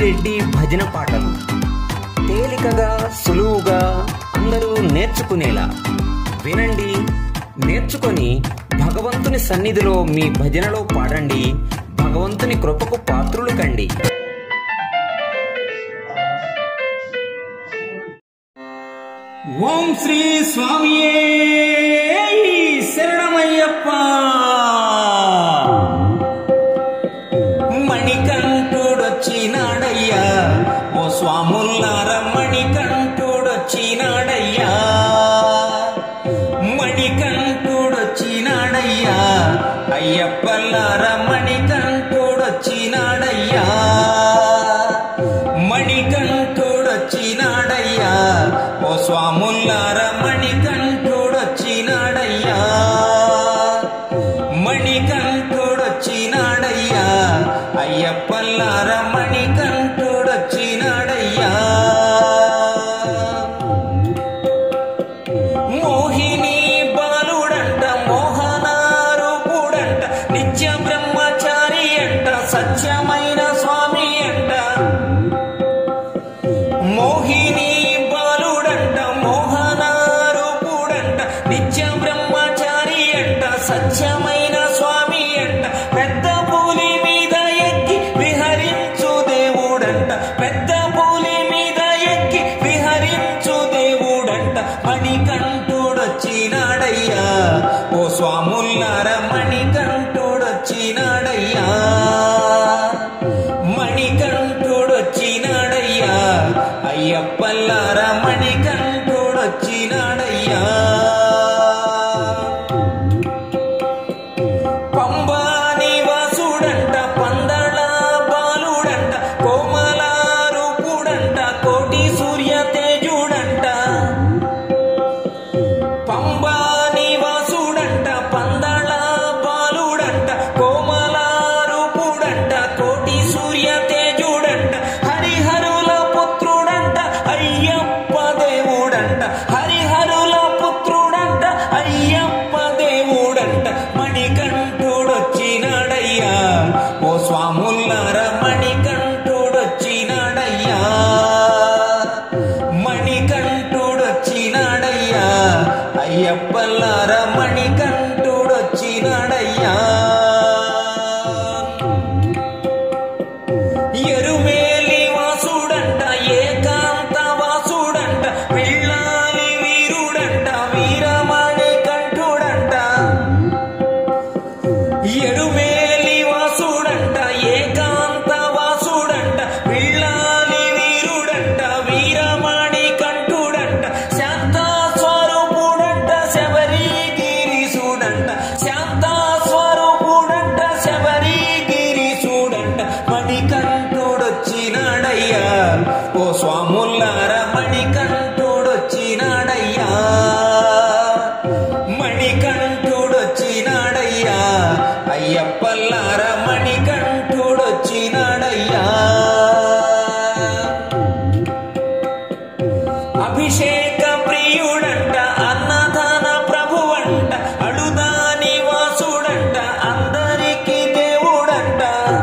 రెడ్డి భజన పాటలు తేలికగా సులువుగా అందరూ నేర్చుకునేలా వినండి నేర్చుకొని భగవంతుని సన్నిధిలో మీ భజనలో పాడండి భగవంతుని కృపకు పాత్రులు కండి ఓం శ్రీ స్వామియే శరణమయ్యప్ప మణికంఠుడొచ్చినాడయ్యా ఓ స్వాముల్లార మణికంఠుడొచ్చినాడయ్యా మణికంఠుడొచ్చినాడయ్యా అయ్యప్పల్లార మణికంఠుడొచ్చినాడయ్యా మణికంఠుడొచ్చినాడయ్యా ఓ స్వాముల్లార మణికంఠుడొచ్చినాడయ్యా మణికంఠుడొచ్చినాడయ్యా అయ్యప్పల్లార మణికంఠుడొచ్చినాడయ్యా మోహిని బాలుడంట మోహనారూపుడంట నిత్య బ్రహ్మచారి అంట సత్యమైన స్వామి అంట మోహిని బాలుడంట మోహనారూపుడంట నిత్య బ్రహ్మచారి అంట సత్యమైన స్వామి అంట పెద్ద పూలి మీద ఎక్కి విహరించు దేవుడంట పెద్ద పూలి మీద ఎక్కి విహరించు దేవుడంట మణికంఠుడొచ్చినాడయ్యా ఓ స్వాముల్లార మణికంఠుడొచ్చినాడయ్యా మణికంఠుడొచ్చినాడయ్యా అయ్యప్పల్లార మణికంఠుడొచ్చినాడయ్యా పంబా నివాసుడంట పందళ బాలుడంట కోమలారూపుడంట కోటి సూర్య తేజుడంట పంబా నివాసుడంట పందళ బాలుడంట కోమలారూపుడంట కోటి సూర్య తేజుడంట హరిహరుల పుత్రుడంట అయ్యప్ప దేవుడంట హరిహరుల పుత్రుడంట అయ్యప్ప దేవుడంట మణికంఠుడొచ్చినాడయ్యా ఓ స్వాముల్లార మణికంఠుడొచ్చినాడయ్యా మణికంఠుడొచ్చినాడయ్యా అయ్యప్పల్లార మణికంఠుడొచ్చినాడయ్యా ఎరుమేలి వాసుడంట ఏకాంత వాసుడంట వెళ్ళాలి వీరుడంట వీరమణి కంఠుడంట ఎరుమేలి వాసుడంట ఏకాంత వాసుడంట వెళ్ళాలి వీరుడంట వీరమణి కంఠుడంట శాంత స్వరూపుడంట శబరిగిరీసుడంట శాంత స్వరూపుడంట శబరిగిరీసుడంట మణికంఠుడొచ్చినాడయ్యా ఓ స్వాముల్లార మణికంఠుడొచ్చినాడయ్యా మణికంఠుడొచ్చినాడయ్యా అయ్యప్పల్లార మణికంఠుడొచ్చినాడయ్యా అభిషేక ప్రియుడంట అన్నదాన ప్రభువంట అడుదాని వాసుడంట అందరికి దేవుడంట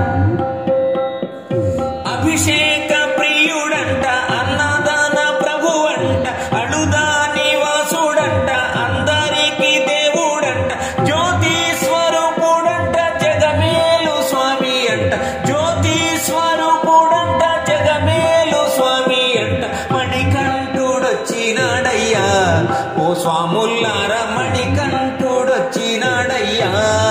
అభిషేక ప్రియుడంట అన్నదాన ప్రభువంట అడుదాని వాసుడంట అందరికి దేవుడంట జ్యోతి స్వరూపుడంట జగమేలు స్వామి అంట జ్యోతి స్వరూపుడంట జగమేలు స్వామి అంట మణికంఠుడొచ్చినాడయ్యా ఓ స్వాముల్లార మణికంఠుడొచ్చినాడయ్యా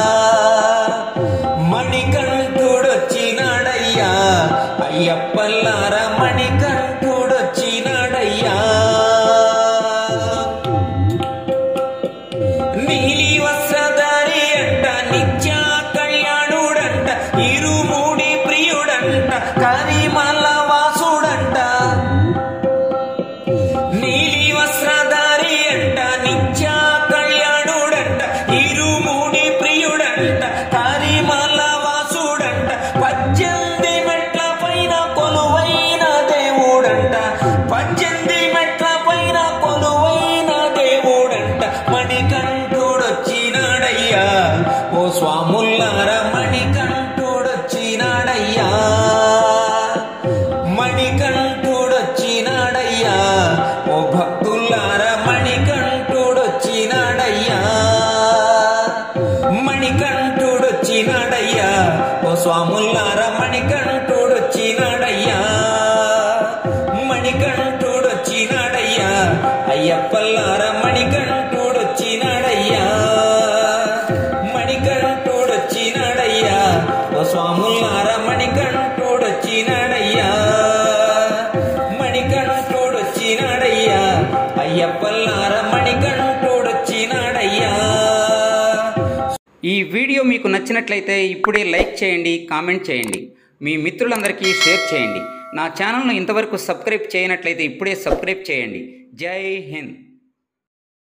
మణికంఠుడొచ్చినాడయ్యా అయ్యప్పల్లార మణికంఠుడొచ్చినాడయ్యా నీలి వస్త్రధారి అంట నిత్య కళ్యాణుడంట ఇరుముడి ప్రియుడంట కరిమల వాసుడంట నీలి వస్త్రధారి అంట నిత్య కళ్యాణుడంట ఇరుముడి ప్రియుడంట కరిమల వాసుడంట పద్దెనిమిది మెట్ల పైన కొలువైన స్వాముల్లార మణికంఠుడొచ్చినాడయ్యా మణికంఠుడొచ్చినాడయ్యా అయ్యప్పల్లార మణికంఠుడొచ్చినాడయ్యా మణికంఠుడొచ్చినాడయ్యా ఓ స్వాముల్లార మణికంఠుడొచ్చినాడయ్యా మణికంఠుడొచ్చినాడయ్యా అయ్యప్పల్లార మణికంఠుడొచ్చినాడయ్యా ఈ వీడియో మీకు నచ్చినట్లయితే ఇప్పుడే లైక్ చేయండి కామెంట్ చేయండి మీ మిత్రులందరికీ షేర్ చేయండి నా ఛానల్ను ఇంతవరకు సబ్స్క్రైబ్ చేయనట్లయితే ఇప్పుడే సబ్స్క్రైబ్ చేయండి జై హింద్